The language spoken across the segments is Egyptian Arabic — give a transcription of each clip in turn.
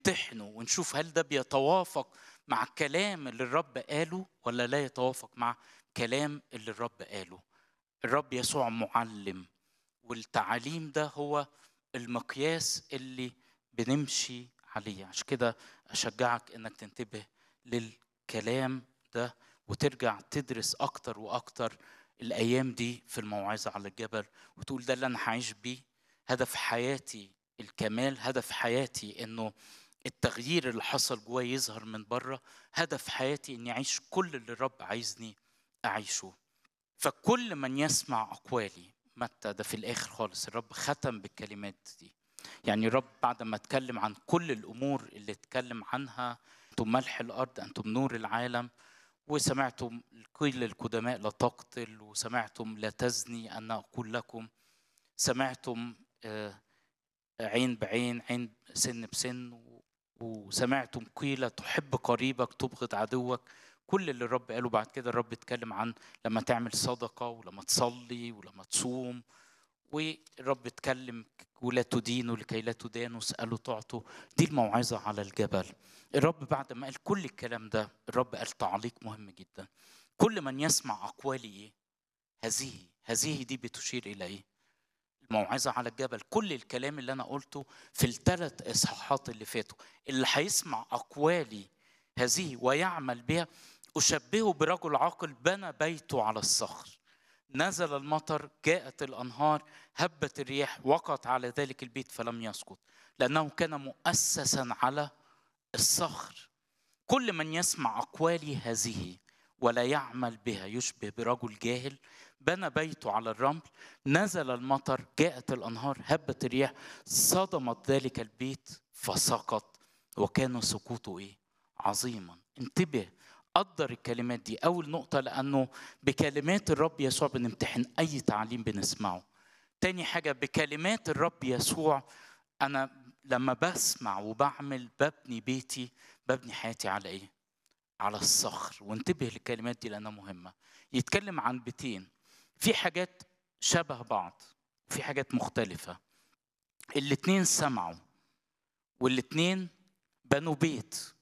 نمتحنه ونشوف هل ده بيتوافق مع الكلام اللي الرب قاله ولا لا يتوافق مع كلام اللي الرب قاله الرب يسوع معلم والتعليم ده هو المقياس اللي بنمشي عليه عشان كده اشجعك انك تنتبه للكلام ده وترجع تدرس اكتر واكتر الايام دي في الموعظه على الجبل وتقول ده اللي انا هعيش بيه هدف حياتي الكمال هدف حياتي انه التغيير اللي حصل جواي يظهر من بره هدف حياتي اني اعيش كل اللي الرب عايزني اعيشه فكل من يسمع اقوالي متى ده في الاخر خالص الرب ختم بالكلمات دي يعني الرب بعد ما اتكلم عن كل الامور اللي اتكلم عنها انتم ملح الارض انتم نور العالم وسمعتم كل القدماء لا تقتل وسمعتم لا تزني انا اقول لكم سمعتم عين بعين عين سن بسن وسمعتم قيل تحب قريبك تبغض عدوك كل اللي الرب قاله بعد كده الرب اتكلم عن لما تعمل صدقة ولما تصلي ولما تصوم والرب اتكلم ولا تدينوا لكي لا تدانوا اسألوا تعطوا دي الموعظة على الجبل الرب بعد ما قال كل الكلام ده الرب قال تعليق مهم جدا كل من يسمع أقوالي إيه هذه هذه دي بتشير إلى إيه الموعظة على الجبل كل الكلام اللي أنا قلته في الثلاث إصحاحات اللي فاتوا اللي هيسمع أقوالي هذه ويعمل بها أشبهه برجل عاقل بنى بيته على الصخر نزل المطر جاءت الأنهار هبت الرياح وقعت على ذلك البيت فلم يسقط لأنه كان مؤسسا على الصخر كل من يسمع أقوالي هذه ولا يعمل بها يشبه برجل جاهل بنى بيته على الرمل نزل المطر جاءت الأنهار هبت الرياح صدمت ذلك البيت فسقط وكان سقوطه إيه؟ عظيما انتبه قدر الكلمات دي أول نقطة لأنه بكلمات الرب يسوع بنمتحن أي تعليم بنسمعه تاني حاجة بكلمات الرب يسوع أنا لما بسمع وبعمل ببني بيتي ببني حياتي على إيه؟ على الصخر وانتبه للكلمات دي لأنها مهمة يتكلم عن بيتين في حاجات شبه بعض وفي حاجات مختلفة الاتنين سمعوا والاتنين بنوا بيت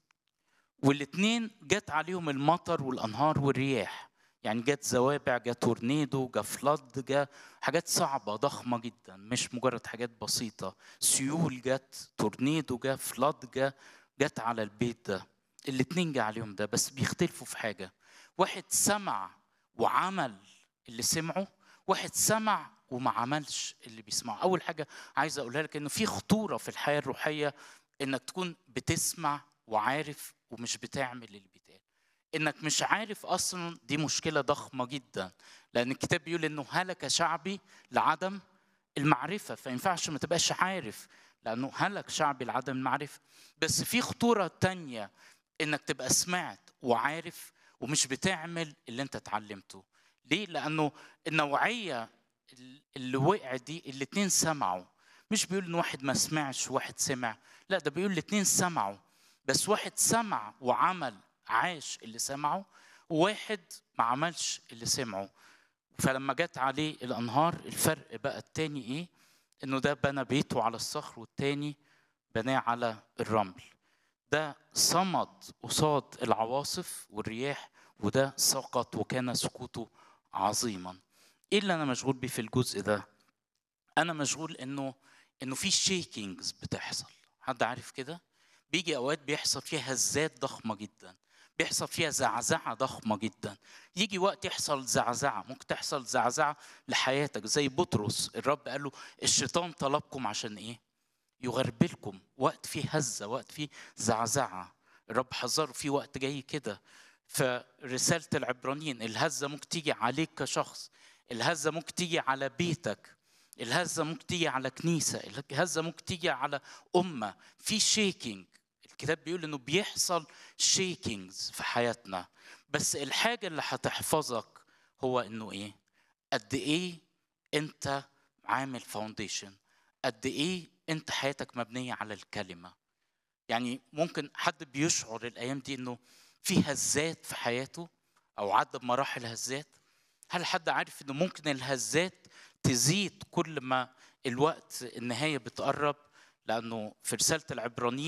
والاتنين جت عليهم المطر والانهار والرياح يعني جت زوابع جت تورنيدو جا فلد جا حاجات صعبة ضخمة جدا مش مجرد حاجات بسيطة سيول جت تورنيدو جا فلد جا جت على البيت ده الاتنين جا عليهم ده بس بيختلفوا في حاجة واحد سمع وعمل اللي سمعه واحد سمع وما عملش اللي بيسمعه اول حاجة عايز اقولها لك انه في خطورة في الحياة الروحية انك تكون بتسمع وعارف ومش بتعمل اللي بيتقال انك مش عارف اصلا دي مشكله ضخمه جدا لان الكتاب بيقول انه هلك شعبي لعدم المعرفه فينفعش ما تبقاش عارف لانه هلك شعبي لعدم المعرفه بس في خطوره تانية انك تبقى سمعت وعارف ومش بتعمل اللي انت اتعلمته ليه لانه النوعيه اللي وقعت دي الاتنين سمعوا مش بيقول ان واحد ما سمعش وواحد سمع لا ده بيقول الاتنين سمعوا بس واحد سمع وعمل عاش اللي سمعه وواحد ما عملش اللي سمعه فلما جت عليه الانهار الفرق بقى التاني ايه انه ده بنى بيته على الصخر والتاني بناه على الرمل ده صمد قصاد العواصف والرياح وده سقط وكان سقوطه عظيما ايه اللي انا مشغول بيه في الجزء ده انا مشغول انه انه في شيكينجز بتحصل حد عارف كده بيجي اوقات بيحصل فيها هزات ضخمه جدا بيحصل فيها زعزعه ضخمه جدا يجي وقت يحصل زعزعه ممكن تحصل زعزعه لحياتك زي بطرس الرب قال له الشيطان طلبكم عشان ايه يغربلكم وقت فيه هزه وقت فيه زعزعه الرب حذره في وقت جاي كده فرساله العبرانيين الهزه ممكن تيجي عليك كشخص الهزه ممكن تيجي على بيتك الهزه ممكن تيجي على كنيسه الهزه ممكن تيجي على امه في شيكينج الكتاب بيقول انه بيحصل شيكينجز في حياتنا بس الحاجه اللي هتحفظك هو انه ايه قد ايه انت عامل فاونديشن قد ايه انت حياتك مبنيه على الكلمه يعني ممكن حد بيشعر الايام دي انه في هزات في حياته او عدى بمراحل هزات هل حد عارف انه ممكن الهزات تزيد كل ما الوقت النهايه بتقرب لانه في رساله العبرانيين